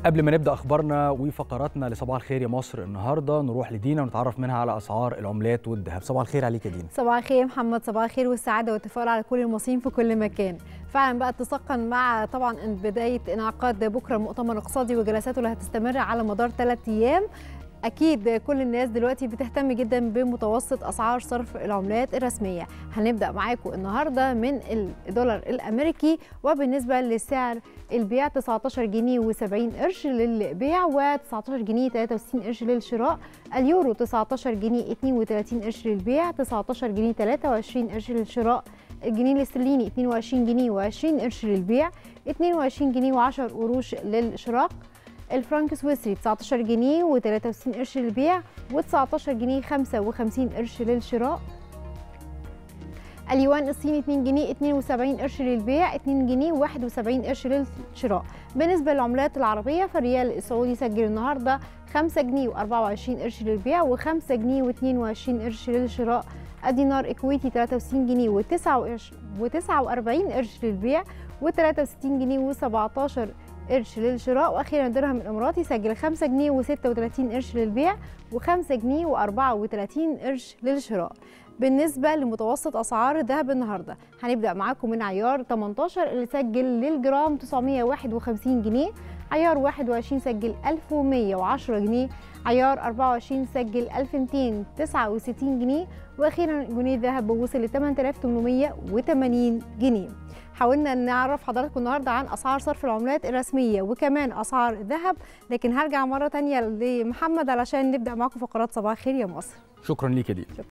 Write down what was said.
قبل ما نبدا اخبارنا وفقراتنا لصباح الخير يا مصر النهارده نروح لدينا ونتعرف منها على اسعار العملات والذهب صباح الخير عليك يا دينا صباح الخير يا محمد صباح الخير والسعاده والتفاؤل على كل المصريين في كل مكان فعلا بقى اتساقا مع طبعا بدايه انعقاد بكره المؤتمر الاقتصادي وجلساته اللي هتستمر على مدار ثلاث ايام اكيد كل الناس دلوقتي بتهتم جدا بمتوسط اسعار صرف العملات الرسميه هنبدا معاكم النهارده من الدولار الامريكي وبالنسبه لسعر البيع 19 جنيه و70 قرش للبيع و19 جنيه 63 قرش للشراء اليورو 19 جنيه 32 قرش للبيع 19 جنيه 23 قرش للشراء الجنيه الاسترليني 22 جنيه و20 قرش للبيع 22 جنيه و10 قروش للشراء الفرنك السويسري 19 جنيه و63 قرش للبيع و19 جنيه 55 قرش للشراء اليوان الصيني 2 جنيه 72 قرش للبيع 2 جنيه و71 قرش للشراء بالنسبة للعملات العربية فالريال السعودي سجل النهاردة 5 جنيه و24 قرش للبيع و5 جنيه و22 قرش للشراء الدينار الكويتي 63 جنيه و49 قرش للبيع و63 جنيه و17 قرش للشراء واخيرا الدرهم الاماراتي سجل 5 جنيه و36 قرش للبيع و5 جنيه و34 قرش للشراء بالنسبه لمتوسط اسعار الذهب النهارده هنبدا معاكم من عيار 18 اللي سجل للجرام 951 جنيه عيار 21 سجل 1110 جنيه عيار 24 سجل 1269 جنيه واخيرا جنيه الذهب وصل ل 8880 جنيه حاولنا نعرف حضراتكم النهارده عن اسعار صرف العملات الرسميه وكمان اسعار الذهب لكن هرجع مره تانية لمحمد علشان نبدا معاكم فقرات صباح الخير يا مصر شكرا ليك يا دينا شكرا